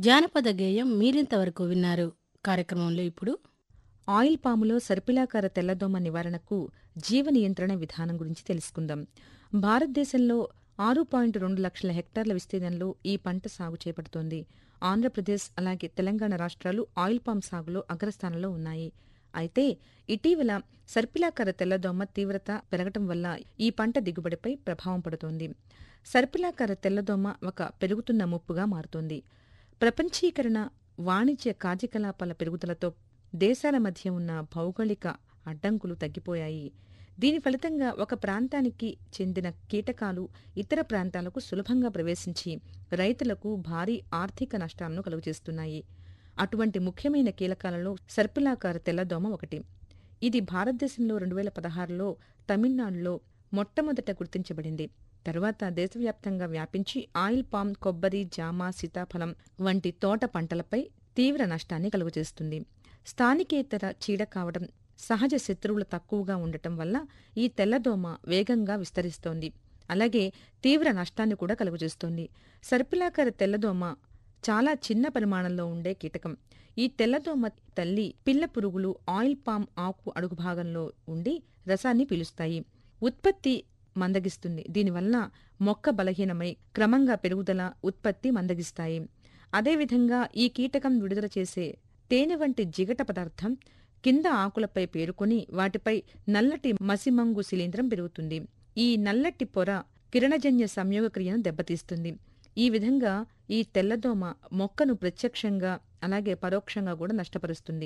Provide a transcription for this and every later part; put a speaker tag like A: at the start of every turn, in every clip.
A: జానపద గేయం మీరింతవరకు విన్నారు కార్యక్రమంలో ఇప్పుడు
B: ఆయిల్ పాములో సర్పిలాకార తెల్లదోమ నివారణకు జీవ నియంత్రణ విధానం గురించి తెలుసుకుందాం భారతదేశంలో ఆరు పాయింట్ రెండు లక్షల హెక్టార్ల విస్తీర్ణంలో ఈ పంట సాగు చేపడుతోంది ఆంధ్రప్రదేశ్ అలాగే తెలంగాణ రాష్ట్రాలు ఆయిల్ పామ్ సాగులో అగ్రస్థానంలో ఉన్నాయి అయితే ఇటీవల సర్పిలాకార తెల్లదోమ తీవ్రత పెరగటం వల్ల ఈ పంట దిగుబడిపై ప్రభావం పడుతోంది సర్పిలాకార తెల్లదోమ ఒక పెరుగుతున్న ముప్పుగా మారుతోంది ప్రపంచీకరణ వాణిజ్య కార్యకలాపాల పెరుగుదలతో దేశాల మధ్య ఉన్న భౌగోళిక అడ్డంకులు తగ్గిపోయాయి దీని ఫలితంగా ఒక ప్రాంతానికి చెందిన కీటకాలు ఇతర ప్రాంతాలకు సులభంగా ప్రవేశించి రైతులకు భారీ ఆర్థిక నష్టాలను కలుగజేస్తున్నాయి అటువంటి ముఖ్యమైన కీలకాలలో సర్పిలాకార తెల్లదోమ ఒకటి ఇది భారతదేశంలో రెండు వేల పదహారులో తమిళనాడులో మొట్టమొదట గుర్తించబడింది తరువాత దేశవ్యాప్తంగా వ్యాపించి ఆయిల్ పామ్ కొబ్బరి జామ సీతాఫలం వంటి తోట పంటలపై తీవ్ర నష్టాన్ని కలుగజేస్తుంది స్థానికేతర చీడ కావడం సహజ శత్రువులు తక్కువగా ఉండటం వల్ల ఈ తెల్లదోమ వేగంగా విస్తరిస్తోంది అలాగే తీవ్ర నష్టాన్ని కూడా కలుగజేస్తోంది సర్పిలాకార తెల్లదోమ చాలా చిన్న పరిమాణంలో ఉండే కీటకం ఈ తెల్లదోమ తల్లి పిల్ల పురుగులు ఆయిల్ పామ్ ఆకు అడుగు భాగంలో ఉండి రసాన్ని పీలుస్తాయి ఉత్పత్తి మందగిస్తుంది దీనివల్ల మొక్క బలహీనమై క్రమంగా పెరుగుదల ఉత్పత్తి మందగిస్తాయి అదేవిధంగా ఈ కీటకం విడుదల చేసే తేనె వంటి జిగట పదార్థం కింద ఆకులపై పేరుకొని వాటిపై నల్లటి మసిమంగు శిలీంద్రం పెరుగుతుంది ఈ నల్లటి పొర కిరణజన్య సంయోగ క్రియను దెబ్బతీస్తుంది ఈ విధంగా ఈ తెల్లదోమ మొక్కను ప్రత్యక్షంగా అలాగే పరోక్షంగా కూడా నష్టపరుస్తుంది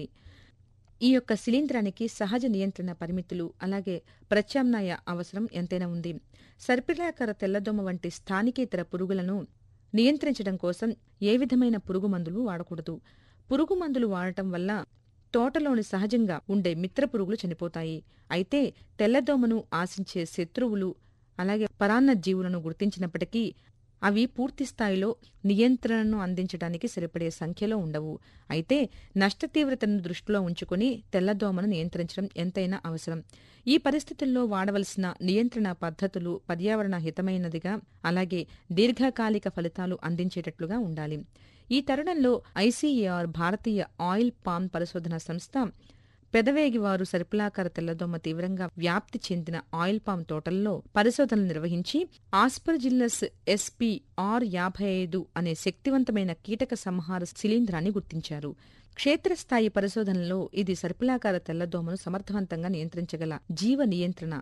B: ఈ యొక్క శిలీంధ్రానికి సహజ నియంత్రణ పరిమితులు అలాగే ప్రత్యామ్నాయ అవసరం ఎంతైనా ఉంది సర్పిలాకార తెల్లదోమ వంటి స్థానికేతర పురుగులను నియంత్రించడం కోసం ఏ విధమైన పురుగు మందులు వాడకూడదు పురుగు మందులు వాడటం వల్ల తోటలోని సహజంగా ఉండే మిత్ర పురుగులు చనిపోతాయి అయితే తెల్లదోమను ఆశించే శత్రువులు అలాగే పరాన్న జీవులను గుర్తించినప్పటికీ అవి పూర్తి స్థాయిలో నియంత్రణను అందించడానికి సరిపడే సంఖ్యలో ఉండవు అయితే నష్ట తీవ్రతను దృష్టిలో ఉంచుకుని తెల్లదోమను నియంత్రించడం ఎంతైనా అవసరం ఈ పరిస్థితుల్లో వాడవలసిన నియంత్రణ పద్ధతులు పర్యావరణ హితమైనదిగా అలాగే దీర్ఘకాలిక ఫలితాలు అందించేటట్లుగా ఉండాలి ఈ తరుణంలో ఐసీఏఆర్ భారతీయ ఆయిల్ పామ్ పరిశోధన సంస్థ పెదవేగివారు సర్పిలాకార తెల్లదోమ తీవ్రంగా వ్యాప్తి చెందిన ఆయిల్ పామ్ తోటల్లో పరిశోధనలు నిర్వహించి ఆస్పర్జిల్లస్ ఎస్పీ ఆర్ యాభై ఐదు అనే శక్తివంతమైన కీటక సంహార శిలీంధ్రాన్ని గుర్తించారు క్షేత్రస్థాయి పరిశోధనలో ఇది సర్పిలాకార తెల్లదోమను సమర్థవంతంగా నియంత్రించగల జీవ నియంత్రణ